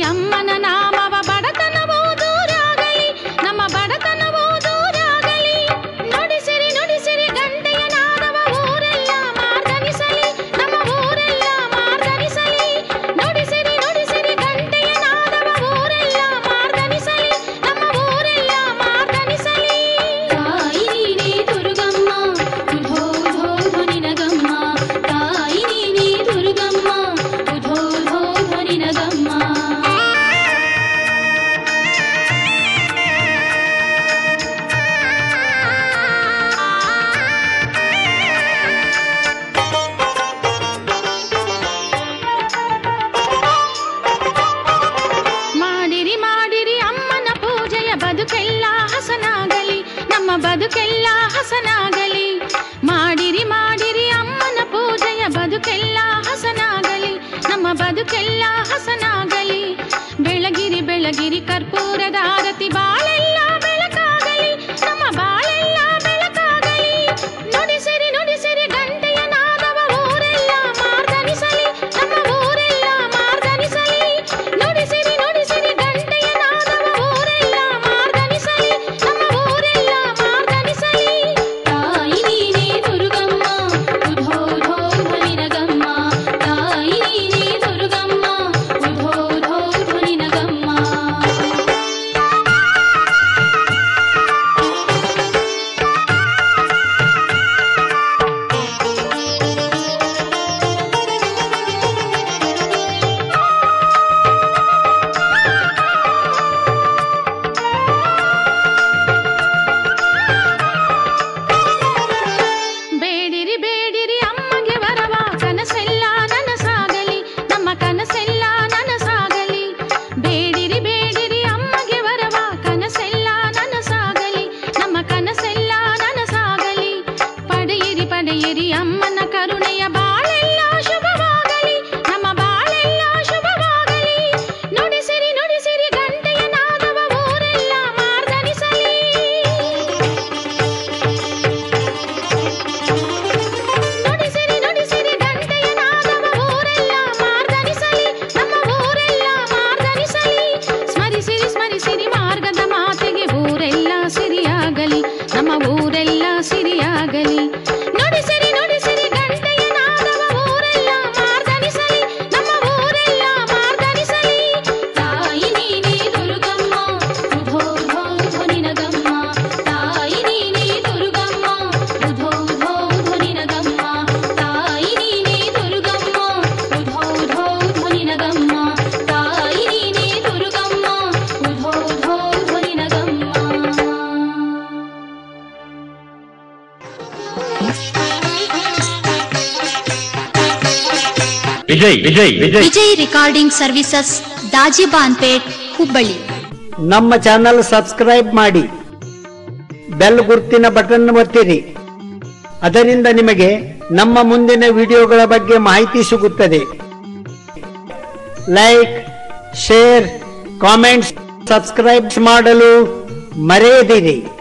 ಅಮ್ಮನ ನಾಮವ ಬಡತನವೂ ದೂರಾಗಲಿ ನಮ್ಮ ಬಡತನವೂ ದೂರಾಗಲಿ ನುಡಿಸಿರಿ ನುಡಿಸಿರಿ ಗಂಟೆಯ ನಾದವ ಊರೆಲ್ಲ ಮಾರ್ದನಿಸಲಿ ನಮ್ಮ ಊರೆಲ್ಲ ಮಾರ್ದನಿಸಲಿ ನುಡಿಸಿರಿ ನುಡಿಸಿರಿ ಗಂಟೆಯ ನಾದವ ಊರೆಲ್ಲ ಮಾರ್ದನಿಸಲಿ ನಮ್ಮ ಊರೆಲ್ಲ ಮಾರ್ದನಿಸಲಿ ತಾಯಿ ನೀನೇ ದುರ್ಗಮ್ಮ ಉಧೋ ಉಧೋ ಧ್ವನಿನಗಮ್ಮ ತಾಯಿ ನೀನೇ ದುರ್ಗಮ್ಮ ಉಧೋ ಉಧೋ ಧ್ವನಿನಗಮ್ಮ ಮಾಡಿರಿ ಮಾಡಿರಿ ಅಮ್ಮನ ಪೂಜೆಯ ಬದುಕೆಲ್ಲ ಹಸನಾಗಲಿ ನಮ್ಮ ಬದುಕೆಲ್ಲ ಹಸನಾಗಲಿ ಮಾಡಿರಿ ಮಾಡಿರಿ ಅಮ್ಮನ ಪೂಜೆಯ ಬದುಕೆಲ್ಲ ಹಸನಾಗಲಿ ನಮ್ಮ ಬದುಕೆಲ್ಲ ಹಸನಾಗಲಿ ಬೆಳಗಿರಿ ಬೆಳಗಿರಿ ಕರ್ಪೂರದ ಆರತಿ ಬಾಳೆಲ್ಲ ಬೆಳಕಾಗಲಿ ನಮ್ಮ ಬಾಳೆಲ್ಲ ಬೆಳಕಾಗಲಿ ನುಡಿಸಿರಿ ನುಡಿಸಿರಿ ಗಂಟೆಯ ನಾದವ ಊರೆಲ್ಲ ಮಾರ್ದನಿಸಲಿ ನಮ್ಮ ಊರೆಲ್ಲ ಮಾರ್ದನಿಸಲಿ ನುಡಿಸಿರಿ ನುಡಿಸಿರಿ ಗಂಟೆಯ ನಾದವ ಊರೆಲ್ಲ ಮಾರ್ದನಿಸಲಿ ನಮ್ಮ ಊರೆಲ್ಲ ಮಾರ್ದನಿಸಲಿ ತಾಯಿ ನೀನೇ ದುರ್ಗಮ್ಮ ಉಧೋ ಉಧೋ ಧ್ವನಿನಗಮ್ಮ ತಾಯಿ ನೀನೇ ದುರ್ಗಮ್ಮ ಉಧೋ ಉಧೋ ಧ್ವನಿನಗಮ್ಮ ಬೇಡಿರಿ ಬೇಡಿರಿ ಅಮ್ಮಗೆ ವರವ ಕನಸೆಲ್ಲ ನನಸಾಗಲಿ ನಮ್ಮ ಕನಸೆಲ್ಲ ನನಸಾಗಲಿ ಬೇಡಿರಿ ಬೇಡಿರಿ ಅಮ್ಮಗೆ ವರವ ಕನಸೆಲ್ಲ ನನಸಾಗಲಿ ನಮ್ಮ ಕನಸೆಲ್ಲ ನನಸಾಗಲಿ ಪಡೆಯಿರಿ ಪಡೆಯಿರಿ ಅಮ್ಮನ ಕರುಣೆಯ ಬಾಳೆಲ್ಲ ಶುಭವಾಗಲಿ ನಮ್ಮ ಬಾಳೆಲ್ಲ ಶುಭವಾಗಲಿ ನುಡಿಸಿರಿ ನುಡಿಸಿರಿ ಗಂಟೆಯ ನಾದವ ಊರೆಲ್ಲ ಮಾರ್ದನಿಸಲಿ ನುಡಿಸಿರಿ ನುಡಿಸಿರಿ ಗಂಟೆಯ ನಾದವ ಊರೆಲ್ಲ ಮಾರ್ದನಿಸಲಿ ನಮ್ಮ ಊರೆಲ್ಲ ಮಾರ್ದನಿಸಲಿ ಸ್ಮರಿಸಿರಿ ಸ್ಮರಿಸಿರಿ ಮಾರ್ಗದ ಮಾತೆಗೆ ಊರೆಲ್ಲ ಸಿರಿಯಾಗಲಿ ನಮ್ಮ ಊರೆಲ್ಲ ಸಿರಿಯಾಗಲಿ ನುಡಿಸಿರಿ ನುಡಿಸಿರಿ ಗಂಟೆಯ ನಾದವ ಊರೆಲ್ಲ ಮಾರ್ದನಿಸಲಿ ನಮ್ಮ ಊರೆಲ್ಲ ಮಾರ್ದನಿಸಲಿ ತಾಯಿ ನೀನೇ ದುರ್ಗಮ್ಮ ಉಧೋ ಉಧೋ ಧ್ವನಿನಗಮ್ಮ ತಾಯಿ ನೀನೇ ದುರ್ಗಮ್ಮ ಉಧೋ ಉಧೋ ಧ್ವನಿನಗಮ್ಮ ತಾಯಿ ನೀನೇ ದುರ್ಗಮ್ಮ ಉಧೋ ಉಧೋ ಧ್ವನಿನಗಮ್ಮ ತಾಯಿ ನೀನೇ ದುರ್ಗಮ್ಮ ಉಧೋ ಉಧೋ ಧ್ವನಿನಗಮ್ಮ ವಿಜಯ್ ವಿಜಯ್ ವಿಜಯ್ ವಿಜಯ್ ರಿಕಾರ್ಡಿಂಗ್ ಸರ್ವಿಸಸ್ ದಾಜಿಬಾನ್ಪೇಟ್ ಹುಬ್ಬಳ್ಳಿ ನಮ್ಮ ಚಾನಲ್ ಸಬ್ಸ್ಕ್ರೈಬ್ ಮಾಡಿ ಬೆಲ್ ಗುರ್ತಿನ ಬಟನ್ ಒತ್ತಿರಿ ಅದರಿಂದ ನಿಮಗೆ ನಮ್ಮ ಮುಂದಿನ ವಿಡಿಯೋಗಳ ಬಗ್ಗೆ ಮಾಹಿತಿ ಸಿಗುತ್ತದೆ ಲೈಕ್ ಶೇರ್ ಕಾಮೆಂಟ್ಸ್ ಸಬ್ಸ್ಕ್ರೈಬ್ ಮಾಡಲು ಮರೆಯದಿರಿ